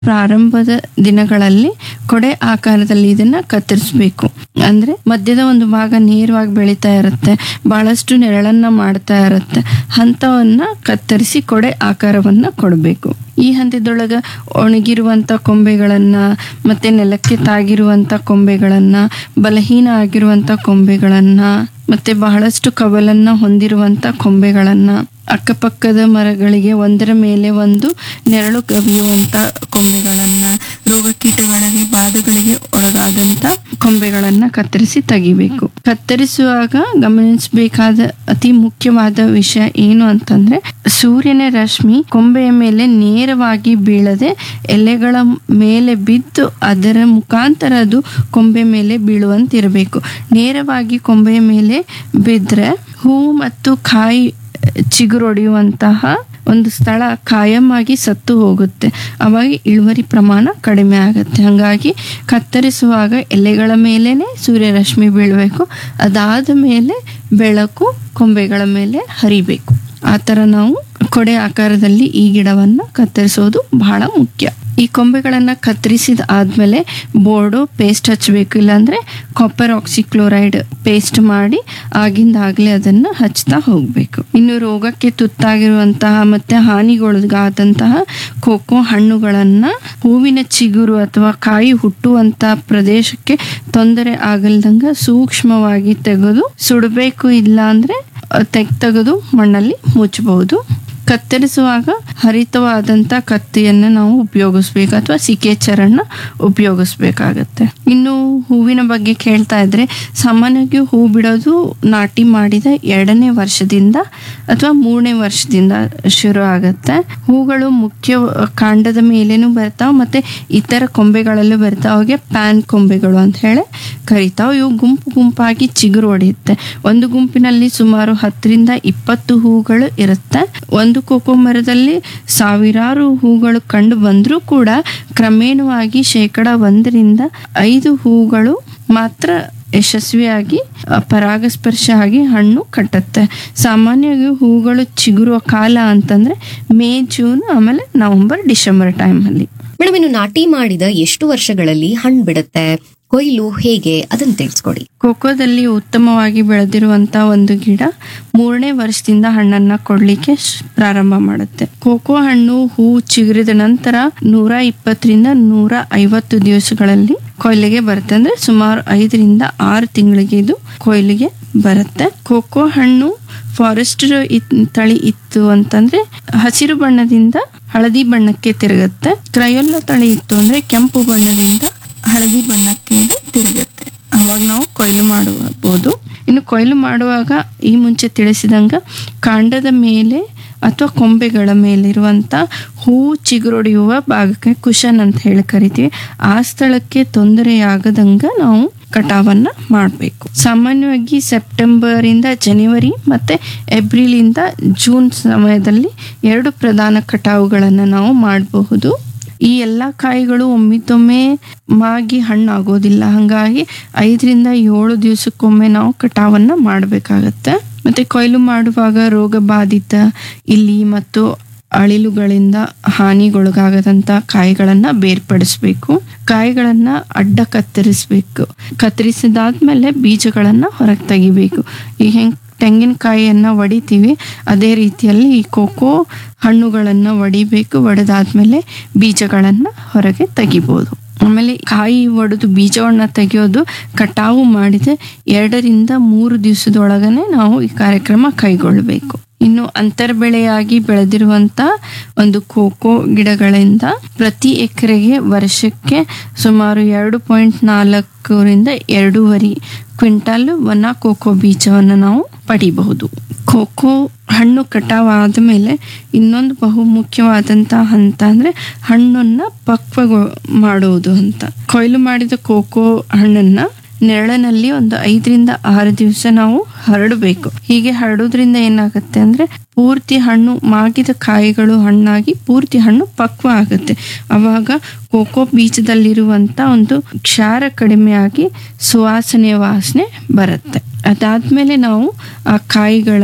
ಪ್ರಾರಂಭದ ದಿನಗಳಲ್ಲಿ ಕೊಡೆ ಆಕಾರದಲ್ಲಿ ಇದನ್ನ ಕತ್ತರಿಸಬೇಕು ಅಂದ್ರೆ ಮಧ್ಯದ ಒಂದು ಭಾಗ ನೇರವಾಗಿ ಬೆಳೀತಾ ಇರುತ್ತೆ ಬಹಳಷ್ಟು ನೆರಳನ್ನ ಮಾಡ್ತಾ ಇರುತ್ತೆ ಹಂತವನ್ನ ಕತ್ತರಿಸಿ ಕೊಡೆ ಆಕಾರವನ್ನ ಕೊಡಬೇಕು ಈ ಹಂತದೊಳಗ ಒಣಗಿರುವಂತ ಕೊಂಬೆಗಳನ್ನ ಮತ್ತೆ ನೆಲಕ್ಕೆ ತಾಗಿರುವಂತ ಕೊಂಬೆಗಳನ್ನ ಬಲಹೀನ ಆಗಿರುವಂತ ಕೊಂಬೆಗಳನ್ನ ಮತ್ತೆ ಬಹಳಷ್ಟು ಕವಲನ್ನ ಹೊಂದಿರುವಂತ ಕೊಂಬೆಗಳನ್ನ ಅಕ್ಕಪಕ್ಕದ ಮರಗಳಿಗೆ ಒಂದರ ಮೇಲೆ ಒಂದು ನೆರಳು ಕವಿಯುವಂತ ಕೊಂಬೆಗಳನ್ನ ರೋಗ ಕೀಟಗಳಿಗೆ ಬಾಧೆಗಳಿಗೆ ಒಳಗಾದಂತ ಕೊಂಬೆಗಳನ್ನ ಕತ್ತರಿಸಿ ತೆಗಿಬೇಕು ಕತ್ತರಿಸುವಾಗ ಗಮನಿಸಬೇಕಾದ ಅತಿ ಮುಖ್ಯವಾದ ವಿಷಯ ಏನು ಅಂತಂದ್ರೆ ಸೂರ್ಯನ ರಶ್ಮಿ ಕೊಂಬೆಯ ಮೇಲೆ ನೇರವಾಗಿ ಬೀಳದೆ ಎಲೆಗಳ ಮೇಲೆ ಬಿದ್ದು ಅದರ ಮುಖಾಂತರ ಅದು ಕೊಂಬೆ ಮೇಲೆ ಬೀಳುವಂತಿರಬೇಕು ನೇರವಾಗಿ ಕೊಂಬೆಯ ಮೇಲೆ ಬಿದ್ದರೆ ಹೂವು ಮತ್ತು ಕಾಯಿ ಚಿಗುರೊಡೆಯುವಂತಹ ಒಂದು ಸ್ಥಳ ಕಾಯಂ ಆಗಿ ಸತ್ತು ಹೋಗುತ್ತೆ ಅವಾಗ ಇಳುವರಿ ಪ್ರಮಾಣ ಕಡಿಮೆ ಆಗುತ್ತೆ ಹಾಗಾಗಿ ಕತ್ತರಿಸುವಾಗ ಎಲೆಗಳ ಮೇಲೇನೆ ಸೂರ್ಯರಶ್ಮಿ ಬೀಳಬೇಕು ಅದಾದ ಮೇಲೆ ಬೆಳಕು ಕೊಂಬೆಗಳ ಮೇಲೆ ಹರಿಬೇಕು ಆ ಥರ ನಾವು ಕೊಡೆ ಆಕಾರದಲ್ಲಿ ಈ ಗಿಡವನ್ನು ಕತ್ತರಿಸೋದು ಬಹಳ ಮುಖ್ಯ ಈ ಕೊಂಬೆಗಳನ್ನು ಕತ್ತರಿಸಿದ ಆದಮೇಲೆ ಬೋರ್ಡು ಪೇಸ್ಟ್ ಹಚ್ಚಬೇಕು ಇಲ್ಲಾಂದರೆ ಕಾಪರ್ ಆಕ್ಸಿಕ್ಲೋರೈಡ್ ಪೇಸ್ಟ್ ಮಾಡಿ ಆಗಿಂದಾಗಲೇ ಅದನ್ನು ಹಚ್ತಾ ಹೋಗಬೇಕು ಇನ್ನು ರೋಗಕ್ಕೆ ತುತ್ತಾಗಿರುವಂತಹ ಮತ್ತು ಹಾನಿಗೊಳಗಾದಂತಹ ಕೋಕೋ ಹಣ್ಣುಗಳನ್ನು ಹೂವಿನ ಚಿಗುರು ಅಥವಾ ಕಾಯಿ ಹುಟ್ಟುವಂಥ ಪ್ರದೇಶಕ್ಕೆ ತೊಂದರೆ ಆಗಲ್ದಂಗೆ ಸೂಕ್ಷ್ಮವಾಗಿ ತೆಗೆದು ಸುಡಬೇಕು ಇಲ್ಲ ಅಂದರೆ ತೆಗ್ ತೆಗೆದು ಮಣ್ಣಲ್ಲಿ ಮುಚ್ಚಬಹುದು ಕತ್ತರಿಸುವಾಗ ಹರಿತವಾದಂಥ ಕತ್ತಿಯನ್ನು ನಾವು ಉಪಯೋಗಿಸ್ಬೇಕು ಅಥವಾ ಸಿಕೆ ಚರಣ ಉಪಯೋಗಿಸ್ಬೇಕಾಗತ್ತೆ ಇನ್ನು ಹೂವಿನ ಬಗ್ಗೆ ಕೇಳ್ತಾ ಇದ್ರೆ ಸಾಮಾನ್ಯವಾಗಿ ಹೂ ಬಿಡೋದು ನಾಟಿ ಮಾಡಿದ ಎರಡನೇ ವರ್ಷದಿಂದ ಅಥವಾ ಮೂರನೇ ವರ್ಷದಿಂದ ಶುರು ಆಗುತ್ತೆ ಹೂಗಳು ಮುಖ್ಯ ಕಾಂಡದ ಮೇಲೇನು ಬರ್ತಾವೆ ಮತ್ತೆ ಇತರ ಕೊಂಬೆಗಳಲ್ಲೂ ಬರ್ತಾವೆ ಅವಾಗೆ ಪ್ಯಾನ್ ಕೊಂಬೆಗಳು ಅಂತ ಹೇಳಿ ಕರಿತಾವೆ ಇವು ಗುಂಪು ಗುಂಪಾಗಿ ಚಿಗುರು ಹೊಡೆಯುತ್ತೆ ಒಂದು ಗುಂಪಿನಲ್ಲಿ ಸುಮಾರು ಹತ್ತರಿಂದ ಇಪ್ಪತ್ತು ಹೂಗಳು ಇರುತ್ತೆ ಒಂದು ಕೋಕೋ ಮರದಲ್ಲಿ ಸಾವಿರಾರು ಹೂಗಳು ಕಂಡು ಬಂದರೂ ಕೂಡ ಕ್ರಮೇಣವಾಗಿ ಶೇಕಡ ಒಂದರಿಂದ ಐದು ಹೂಗಳು ಮಾತ್ರ ಯಶಸ್ವಿಯಾಗಿ ಅ, ಪರಾಗಸ್ಪರ್ಶ ಆಗಿ ಹಣ್ಣು ಕಟ್ಟುತ್ತೆ ಸಾಮಾನ್ಯವಾಗಿ ಹೂಗಳು ಚಿಗುರುವ ಕಾಲ ಅಂತಂದ್ರೆ ಮೇ ಜೂನ್ ಆಮೇಲೆ ನವೆಂಬರ್ ಡಿಸೆಂಬರ್ ಟೈಮಲ್ಲಿ ಮೇಡಮ್ ಇನ್ನು ನಾಟಿ ಮಾಡಿದ ಎಷ್ಟು ವರ್ಷಗಳಲ್ಲಿ ಹಣ್ಣು ಬಿಡುತ್ತೆ ಕೊಯ್ಲು ಹೇಗೆ ಅದನ್ನ ತಿಳಿಸ್ಕೊಡಿ ಕೋಕೋದಲ್ಲಿ ಉತ್ತಮವಾಗಿ ಬೆಳೆದಿರುವಂತ ಒಂದು ಗಿಡ ಮೂರನೇ ವರ್ಷದಿಂದ ಹಣ್ಣನ್ನ ಕೊಡ್ಲಿಕ್ಕೆ ಶ್- ಪ್ರಾರಂಭ ಮಾಡುತ್ತೆ ಕೋಕೋ ಹಣ್ಣು ಹೂ ಚಿಗುರಿದ ನಂತರ ನೂರ ಇಪ್ಪತ್ತರಿಂದ ನೂರ ಐವತ್ತು ದಿವಸಗಳಲ್ಲಿ ಕೊಯ್ಲಿಗೆ ಬರುತ್ತೆ ಅಂದ್ರೆ ಸುಮಾರು ಐದರಿಂದ ಆರು ತಿಂಗಳಿಗೆ ಇದು ಕೊಯ್ಲಿಗೆ ಬರುತ್ತೆ ಕೋಕೋ ಹಣ್ಣು ಫಾರೆಸ್ಟ್ ತಳಿ ಇತ್ತು ಅಂತಂದ್ರೆ ಹಸಿರು ಬಣ್ಣದಿಂದ ಹಳದಿ ಬಣ್ಣಕ್ಕೆ ತಿರುಗುತ್ತೆ ಕ್ರಯೋಲ್ಲ ತಳಿ ಇತ್ತು ಅಂದ್ರೆ ಕೆಂಪು ಬಣ್ಣದಿಂದ ಹಳದಿ ಬಣ್ಣಕ್ಕೆ ಇದು ತಿರುಗುತ್ತೆ ಅವಾಗ ನಾವು ಕೊಯ್ಲು ಮಾಡಬಹುದು ಇನ್ನು ಕೊಯ್ಲು ಮಾಡುವಾಗ ಈ ಮುಂಚೆ ತಿಳಿಸಿದಂಗ ಕಾಂಡದ ಮೇಲೆ ಅಥವಾ ಕೊಂಬೆಗಳ ಮೇಲಿರುವಂತ ಹೂ ಚಿಗುರೊಡೆಯುವ ಭಾಗಕ್ಕೆ ಕುಶನ್ ಅಂತ ಹೇಳಿ ಕರಿತೀವಿ ಆ ಸ್ಥಳಕ್ಕೆ ತೊಂದರೆಯಾಗದಂಗ ನಾವು ಕಟಾವನ್ನ ಮಾಡಬೇಕು ಸಾಮಾನ್ಯವಾಗಿ ಸೆಪ್ಟೆಂಬರ್ ಇಂದ ಜನವರಿ ಮತ್ತೆ ಏಪ್ರಿಲ್ ಇಂದ ಜೂನ್ ಸಮಯದಲ್ಲಿ ಎರಡು ಪ್ರಧಾನ ಕಟಾವುಗಳನ್ನು ನಾವು ಮಾಡಬಹುದು ಈ ಎಲ್ಲ ಕಾಯಿಗಳು ಒಮ್ಮಿದೊಮ್ಮೆ ಮಾಗಿ ಹಣ್ಣಾಗೋದಿಲ್ಲ ಹಾಗಾಗಿ ಐದರಿಂದ ಏಳು ದಿವಸಕ್ಕೊಮ್ಮೆ ನಾವು ಕಟಾವನ್ನ ಮಾಡಬೇಕಾಗತ್ತೆ ಮತ್ತೆ ಕೊಯ್ಲು ಮಾಡುವಾಗ ರೋಗ ಬಾಧಿತ ಇಲಿ ಮತ್ತು ಅಳಿಲುಗಳಿಂದ ಹಾನಿಗೊಳಗಾಗದಂತ ಕಾಯಿಗಳನ್ನ ಬೇರ್ಪಡಿಸ್ಬೇಕು ಕಾಯಿಗಳನ್ನ ಅಡ್ಡ ಕತ್ತರಿಸ್ಬೇಕು ಕತ್ತರಿಸಿದಾದ್ಮೇಲೆ ಬೀಜಗಳನ್ನ ಹೊರಗೆ ತೆಗಿಬೇಕು ಈಗ ಹೆಂಗ್ ತೆಂಗಿನಕಾಯಿಯನ್ನ ಒಡಿತೀವಿ ಅದೇ ರೀತಿಯಲ್ಲಿ ಈ ಕೋಕೋ ಹಣ್ಣುಗಳನ್ನ ಒಡಿಬೇಕು ಒಡೆದಾದ್ಮೇಲೆ ಬೀಜಗಳನ್ನ ಹೊರಗೆ ತೆಗಿಬೋದು ಆಮೇಲೆ ಕಾಯಿ ಒಡೆದು ಬೀಜವನ್ನ ತೆಗೆಯೋದು ಕಟಾವು ಮಾಡಿದ ಎರಡರಿಂದ ಮೂರು ದಿವಸದೊಳಗನೆ ನಾವು ಈ ಕಾರ್ಯಕ್ರಮ ಕೈಗೊಳ್ಳಬೇಕು ಇನ್ನು ಅಂತರ್ಬೆಳೆಯಾಗಿ ಬೆಳೆದಿರುವಂತ ಒಂದು ಕೋಕೋ ಗಿಡಗಳಿಂದ ಪ್ರತಿ ಎಕರೆಗೆ ವರ್ಷಕ್ಕೆ ಸುಮಾರು ಎರಡು ಪಾಯಿಂಟ್ ನಾಲ್ಕರಿಂದ ಎರಡೂವರೆ ಕ್ವಿಂಟಾಲ್ ಒಣ ಕೋಕೋ ಬೀಜವನ್ನು ನಾವು ಪಡಿಬಹುದು ಕೋಕೋ ಹಣ್ಣು ಕಟಾವಾದ ಮೇಲೆ ಇನ್ನೊಂದು ಬಹು ಮುಖ್ಯವಾದಂತ ಹಂತ ಅಂದ್ರೆ ಹಣ್ಣನ್ನ ಪಕ್ವಗೊ ಮಾಡುವುದು ಅಂತ ಕೊಯ್ಲು ಮಾಡಿದ ಕೋಕೋ ಹಣ್ಣನ್ನ ನೆರಳಿನಲ್ಲಿ ಒಂದು ಐದರಿಂದ ಆರು ದಿವಸ ನಾವು ಹರಡಬೇಕು ಹೀಗೆ ಹರಡೋದ್ರಿಂದ ಏನಾಗುತ್ತೆ ಅಂದ್ರೆ ಪೂರ್ತಿ ಹಣ್ಣು ಮಾಗಿದ ಕಾಯಿಗಳು ಹಣ್ಣಾಗಿ ಪೂರ್ತಿ ಹಣ್ಣು ಪಕ್ವ ಆಗುತ್ತೆ ಅವಾಗ ಕೋಕೋ ಬೀಜದಲ್ಲಿರುವಂತ ಒಂದು ಕ್ಷಾರ ಕಡಿಮೆಯಾಗಿ ಸುವಾಸನೆಯ ವಾಸನೆ ಬರುತ್ತೆ ಅದಾದ್ಮೇಲೆ ನಾವು ಆ ಕಾಯಿಗಳನ್ನ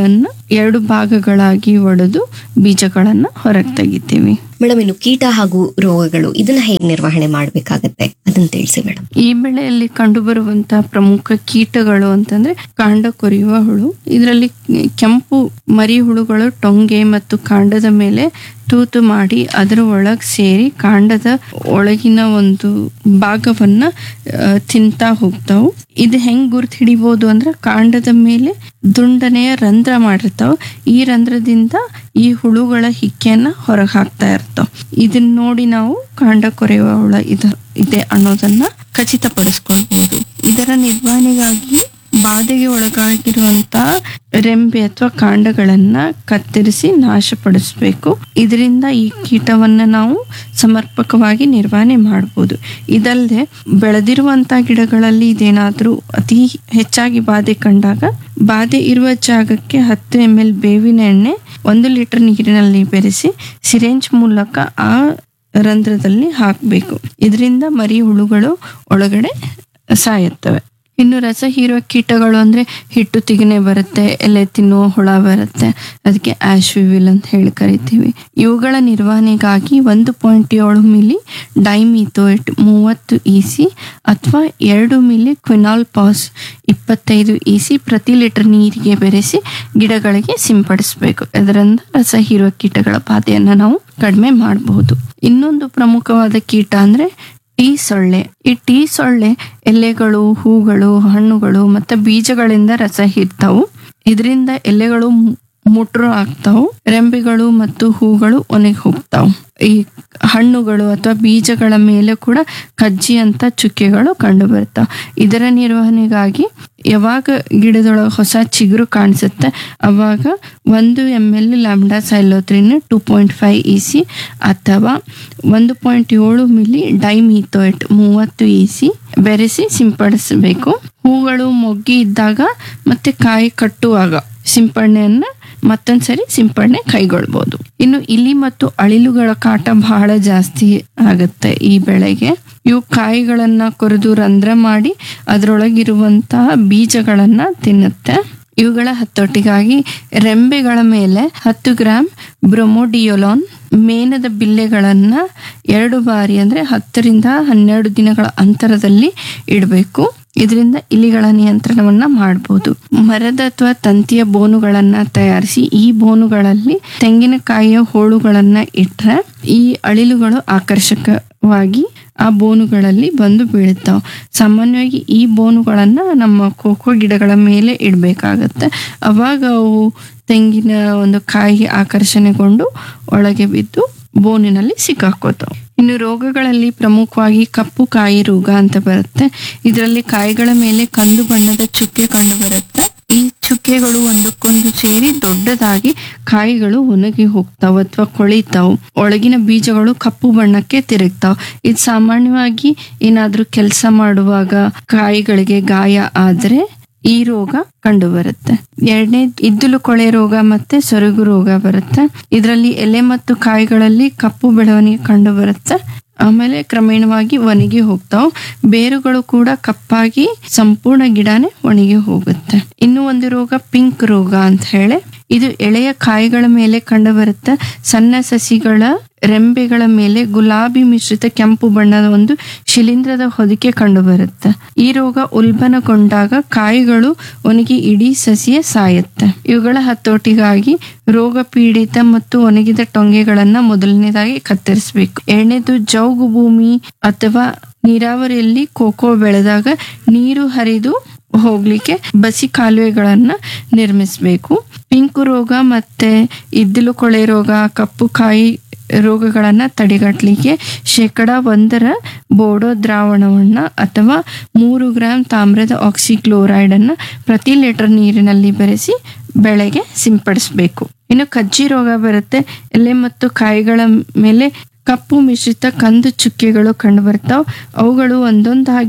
ಎರಡು ಭಾಗಗಳಾಗಿ ಒಡೆದು ಬೀಜಗಳನ್ನ ಹೊರಗೆ ತೆಗಿತೀವಿ ಮೇಡಮ್ ಇನ್ನು ಕೀಟ ಹಾಗೂ ರೋಗಗಳು ಇದನ್ನ ಹೇಗೆ ನಿರ್ವಹಣೆ ಮಾಡ್ಬೇಕಾಗತ್ತೆ ಅದನ್ನ ತಿಳಿಸಿ ಮೇಡಮ್ ಈ ಬೆಳೆಯಲ್ಲಿ ಕಂಡುಬರುವಂತಹ ಪ್ರಮುಖ ಕೀಟಗಳು ಅಂತಂದ್ರೆ ಕಾಂಡ ಕೊರೆಯುವ ಹುಳು ಇದರಲ್ಲಿ ಕೆಂಪು ಮರಿ ಹುಳುಗಳು ಟೊಂಗೆ ಮತ್ತು ಕಾಂಡದ ಮೇಲೆ ತೂತು ಮಾಡಿ ಅದರ ಒಳಗ್ ಸೇರಿ ಕಾಂಡದ ಒಳಗಿನ ಒಂದು ಭಾಗವನ್ನ ಆ, ತಿಂತಾ ಹೋಗ್ತಾವು ಇದು ಹೆಂಗ್ ಗುರ್ತು ಹಿಡಿಬೋದು ಅಂದ್ರೆ ಕಾಂಡದ ಮೇಲೆ ದುಂಡನೆಯ ರಂಧ್ರ ಮಾಡಿರ್ತಾವ ಈ ರಂಧ್ರದಿಂದ ಈ ಹುಳುಗಳ ಹಿಕ್ಕೆಯನ್ನ ಹೊರಗೆ ಹಾಕ್ತಾ ಇರ್ತಾವ ಇದನ್ನ ನೋಡಿ ನಾವು ಕಾಂಡ ಕೊರೆಯುವ ಹುಳ ಇದ ಇದೆ ಅನ್ನೋದನ್ನ ಖಚಿತಪಡಿಸ್ಕೊಳ್ಬಹುದು ಇದರ ನಿರ್ವಹಣೆಗಾಗಿ ಬಾಧೆಗೆ ಒಳಗಾಗಿರುವಂತಹ ರೆಂಬೆ ಅಥವಾ ಕಾಂಡಗಳನ್ನ ಕತ್ತರಿಸಿ ನಾಶಪಡಿಸಬೇಕು ಇದರಿಂದ ಈ ಕೀಟವನ್ನ ನಾವು ಸಮರ್ಪಕವಾಗಿ ನಿರ್ವಹಣೆ ಮಾಡಬಹುದು ಇದಲ್ಲದೆ ಬೆಳೆದಿರುವಂತಹ ಗಿಡಗಳಲ್ಲಿ ಇದೇನಾದ್ರೂ ಅತಿ ಹೆಚ್ಚಾಗಿ ಬಾಧೆ ಕಂಡಾಗ ಬಾಧೆ ಇರುವ ಜಾಗಕ್ಕೆ ಹತ್ತು ಎಂ ಎಲ್ ಬೇವಿನ ಎಣ್ಣೆ ಒಂದು ಲೀಟರ್ ನೀರಿನಲ್ಲಿ ಬೆರೆಸಿ ಸಿರೆಂಜ್ ಮೂಲಕ ಆ ರಂಧ್ರದಲ್ಲಿ ಹಾಕಬೇಕು ಇದರಿಂದ ಮರಿ ಹುಳುಗಳು ಒಳಗಡೆ ಸಾಯುತ್ತವೆ ಇನ್ನು ರಸ ಹೀರುವ ಕೀಟಗಳು ಅಂದ್ರೆ ಹಿಟ್ಟು ತಿಗಣೆ ಬರುತ್ತೆ ಎಲೆ ತಿನ್ನುವ ಹುಳ ಬರುತ್ತೆ ಅದಕ್ಕೆ ಆಶ್ವಿವಿಲ್ ಅಂತ ಹೇಳಿ ಕರಿತೀವಿ ಇವುಗಳ ನಿರ್ವಹಣೆಗಾಗಿ ಒಂದು ಪಾಯಿಂಟ್ ಏಳು ಮಿಲಿ ಡೈಮಿಥೋಯಿಟ್ ಮೂವತ್ತು ಇಸಿ ಅಥವಾ ಎರಡು ಮಿಲಿ ಕ್ವಿನಾಲ್ ಪಾಸ್ ಇಪ್ಪತ್ತೈದು ಇಸಿ ಪ್ರತಿ ಲೀಟರ್ ನೀರಿಗೆ ಬೆರೆಸಿ ಗಿಡಗಳಿಗೆ ಸಿಂಪಡಿಸಬೇಕು ಇದರಿಂದ ರಸ ಹೀರುವ ಕೀಟಗಳ ಬಾಧೆಯನ್ನು ನಾವು ಕಡಿಮೆ ಮಾಡಬಹುದು ಇನ್ನೊಂದು ಪ್ರಮುಖವಾದ ಕೀಟ ಅಂದ್ರೆ ಟೀ ಸೊಳ್ಳೆ ಈ ಟೀ ಸೊಳ್ಳೆ ಎಲೆಗಳು ಹೂಗಳು ಹಣ್ಣುಗಳು ಮತ್ತೆ ಬೀಜಗಳಿಂದ ರಸ ಹೀರ್ತಾವು ಇದರಿಂದ ಎಲೆಗಳು ಮು- ಮುಟ್ರು ಆಗ್ತಾವು ರೆಂಬೆಗಳು ಮತ್ತು ಹೂಗಳು ಒಣಗಿ ಹೋಗ್ತಾವು ಈ ಹಣ್ಣುಗಳು ಅಥವಾ ಬೀಜಗಳ ಮೇಲೆ ಕೂಡ ಕಜ್ಜಿ ಅಂತ ಚುಕ್ಕೆಗಳು ಕಂಡು ಬರ್ತಾವ ಇದರ ನಿರ್ವಹಣೆಗಾಗಿ ಯಾವಾಗ ಗಿಡದೊಳಗೆ ಹೊಸ ಚಿಗುರು ಕಾಣಿಸುತ್ತೆ ಅವಾಗ ಒಂದು M L lambda cyhalothrin two point five E C ಅಥವಾ ಒಂದು ಪಾಯಿಂಟ್ ಏಳು ಮಿಲಿ ಡೈಮಿಥೋಯಿಟ್ ಮೂವತ್ತು ಇ ಸಿ ಬೆರೆಸಿ ಸಿಂಪಡಿಸಬೇಕು ಹೂಗಳು ಮೊಗ್ಗಿ ಇದ್ದಾಗ ಮತ್ತೆ ಕಾಯಿ ಕಟ್ಟುವಾಗ ಸಿಂಪಡಣೆಯನ್ನ ಮತ್ತೊಂದ್ಸರಿ ಸಿಂಪಡಣೆ ಕೈಗೊಳ್ಬೋದು ಇನ್ನು ಇಲಿ ಮತ್ತು ಅಳಿಲುಗಳ ಕಾಟ ಬಹಳ ಜಾಸ್ತಿ ಆಗುತ್ತೆ ಈ ಬೆಳೆಗೆ ಇವು ಕಾಯಿಗಳನ್ನ ಕೊರೆದು ರಂಧ್ರ ಮಾಡಿ ಅದರೊಳಗಿರುವಂತಹ ಬೀಜಗಳನ್ನ ತಿನ್ನುತ್ತೆ ಇವುಗಳ ಹತೋಟಿಗಾಗಿ ರೆಂಬೆಗಳ ಮೇಲೆ ಹತ್ತು ಗ್ರಾಂ ಬ್ರೊಮೋಡಿಯೋಲಾನ್ ಮೇನದ ಬಿಲ್ಲೆಗಳನ್ನ ಎರಡು ಬಾರಿ ಅಂದ್ರೆ ಹತ್ತರಿಂದ ಹನ್ನೆರಡು ದಿನಗಳ ಅಂತರದಲ್ಲಿ ಇಡಬೇಕು ಇದರಿಂದ ಇಲಿಗಳ ನಿಯಂತ್ರಣವನ್ನ ಮಾಡಬಹುದು ಮರದ ಅಥವಾ ತಂತಿಯ ಬೋನುಗಳನ್ನ ತಯಾರಿಸಿ ಈ ಬೋನುಗಳಲ್ಲಿ ತೆಂಗಿನಕಾಯಿಯ ಹೋಳುಗಳನ್ನ ಇಟ್ರೆ ಈ ಅಳಿಲುಗಳು ಆಕರ್ಷಕವಾಗಿ ಆ ಬೋನುಗಳಲ್ಲಿ ಬಂದು ಬೀಳುತ್ತಾವೆ ಸಾಮಾನ್ಯವಾಗಿ ಈ ಬೋನುಗಳನ್ನ ನಮ್ಮ ಕೋಕೋ ಗಿಡಗಳ ಮೇಲೆ ಇಡಬೇಕಾಗತ್ತೆ ಅವಾಗ ಅವು ತೆಂಗಿನ ಒಂದು ಕಾಯಿಗೆ ಆಕರ್ಷಣೆಗೊಂಡು ಒಳಗೆ ಬಿದ್ದು ಬೋನಿನಲ್ಲಿ ಸಿಕ್ಕಾಕೋತಾವೆ ಇನ್ನು ರೋಗಗಳಲ್ಲಿ ಪ್ರಮುಖವಾಗಿ ಕಪ್ಪು ಕಾಯಿ ರೋಗ ಅಂತ ಬರುತ್ತೆ ಇದರಲ್ಲಿ ಕಾಯಿಗಳ ಮೇಲೆ ಕಂದು ಬಣ್ಣದ ಚುಕ್ಕೆ ಕಂಡು ಬರುತ್ತೆ ಈ ಚುಕ್ಕೆಗಳು ಒಂದಕ್ಕೊಂದು ಸೇರಿ ದೊಡ್ಡದಾಗಿ ಕಾಯಿಗಳು ಒಣಗಿ ಹೋಗ್ತಾವ ಅಥವಾ ಕೊಳಿತಾವ್ ಒಳಗಿನ ಬೀಜಗಳು ಕಪ್ಪು ಬಣ್ಣಕ್ಕೆ ತಿರುಗ್ತಾವ್ ಇದು ಸಾಮಾನ್ಯವಾಗಿ ಏನಾದ್ರೂ ಕೆಲಸ ಮಾಡುವಾಗ ಕಾಯಿಗಳಿಗೆ ಗಾಯ ಆದ್ರೆ ಈ ರೋಗ ಕಂಡು ಬರುತ್ತೆ ಎರಡನೇ ಇದ್ದುಲು ಕೊಳೆ ರೋಗ ಮತ್ತೆ ಸೊರಗು ರೋಗ ಬರುತ್ತೆ ಇದರಲ್ಲಿ ಎಲೆ ಮತ್ತು ಕಾಯಿಗಳಲ್ಲಿ ಕಪ್ಪು ಬೆಳವಣಿಗೆ ಕಂಡು ಬರುತ್ತೆ ಆಮೇಲೆ ಕ್ರಮೇಣವಾಗಿ ಒಣಗಿ ಹೋಗ್ತಾವ್ ಬೇರುಗಳು ಕೂಡ ಕಪ್ಪಾಗಿ ಸಂಪೂರ್ಣ ಗಿಡನೇ ಒಣಗಿ ಹೋಗುತ್ತೆ ಇನ್ನು ಒಂದು ರೋಗ ಪಿಂಕ್ ರೋಗ ಅಂತ ಹೇಳಿ ಇದು ಎಳೆಯ ಕಾಯಿಗಳ ಮೇಲೆ ಕಂಡು ಬರುತ್ತೆ ಸಣ್ಣ ಸಸಿಗಳ ರೆಂಬೆಗಳ ಮೇಲೆ ಗುಲಾಬಿ ಮಿಶ್ರಿತ ಕೆಂಪು ಬಣ್ಣದ ಒಂದು ಶಿಲೀಂಧ್ರದ ಹೊದಿಕೆ ಕಂಡು ಬರುತ್ತೆ ಈ ರೋಗ ಉಲ್ಬಣಗೊಂಡಾಗ ಕಾಯಿಗಳು ಒಣಗಿ ಇಡೀ ಸಸಿಯೇ ಸಾಯುತ್ತೆ ಇವುಗಳ ಹತೋಟಿಗಾಗಿ ರೋಗ ಪೀಡಿತ ಮತ್ತು ಒಣಗಿದ ಟೊಂಗೆಗಳನ್ನ ಮೊದಲನೇದಾಗಿ ಕತ್ತರಿಸಬೇಕು ಎರಡನೇದು ಜೌಗು ಭೂಮಿ ಅಥವಾ ನೀರಾವರಿಯಲ್ಲಿ ಕೋಕೋ ಬೆಳೆದಾಗ ನೀರು ಹರಿದು ಹೋಗ್ಲಿಕ್ಕೆ ಬಸಿ ಕಾಲುವೆಗಳನ್ನ ನಿರ್ಮಿಸಬೇಕು ಪಿಂಕು ರೋಗ ಮತ್ತೆ ಇದ್ದಿಲು ಕೊಳೆ ರೋಗ ಕಪ್ಪು ಕಾಯಿ ರೋಗಗಳನ್ನ ತಡೆಗಟ್ಟಲಿಕ್ಕೆ ಶೇಕಡ ಒಂದರ ಬೋಡೋ ದ್ರಾವಣವನ್ನ ಅಥವಾ ಮೂರು ಗ್ರಾಂ ತಾಮ್ರದ ಆಕ್ಸಿಕ್ಲೋರೈಡ್ ಅನ್ನ ಪ್ರತಿ ಲೀಟರ್ ನೀರಿನಲ್ಲಿ ಬೆರೆಸಿ ಬೆಳೆಗೆ ಸಿಂಪಡಿಸಬೇಕು ಇನ್ನು ಕಜ್ಜಿ ರೋಗ ಬರುತ್ತೆ ಎಲೆ ಮತ್ತು ಕಾಯಿಗಳ ಮೇಲೆ ಕಪ್ಪು ಮಿಶ್ರಿತ ಕಂದು ಚುಕ್ಕೆಗಳು ಕಂಡು ಬರ್ತಾವ್ ಅವುಗಳು ಒಂದೊಂದಾಗಿ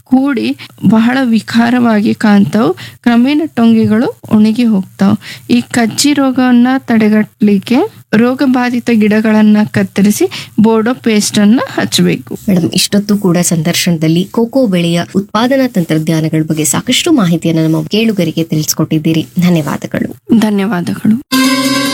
ಕೂಡಿ ಬಹಳ ವಿಕಾರವಾಗಿ ಕಾಣ್ತಾವ್ ಕ್ರಮೇಣ ಟೊಂಗೆಗಳು ಒಣಗಿ ಹೋಗ್ತಾವ್ ಈ ಕಜ್ಜಿ ರೋಗವನ್ನ ತಡೆಗಟ್ಟಲಿಕ್ಕೆ ರೋಗ ಬಾಧಿತ ಗಿಡಗಳನ್ನ ಕತ್ತರಿಸಿ ಬೋರ್ಡೋ ಪೇಸ್ಟ್ ಅನ್ನ ಹಚ್ಚಬೇಕು ಮೇಡಮ್ ಇಷ್ಟೊತ್ತು ಕೂಡ ಸಂದರ್ಶನದಲ್ಲಿ ಕೋಕೋ ಬೆಳೆಯ ಉತ್ಪಾದನಾ ತಂತ್ರಜ್ಞಾನಗಳ ಬಗ್ಗೆ ಸಾಕಷ್ಟು ಮಾಹಿತಿಯನ್ನು ನಮ್ಮ ಕೇಳುಗರಿಗೆ ತಿಳಿಸ್ಕೊಟ್ಟಿದ್ದೀರಿ ಧನ್ಯವಾದಗಳು ಧನ್ಯವಾದಗಳು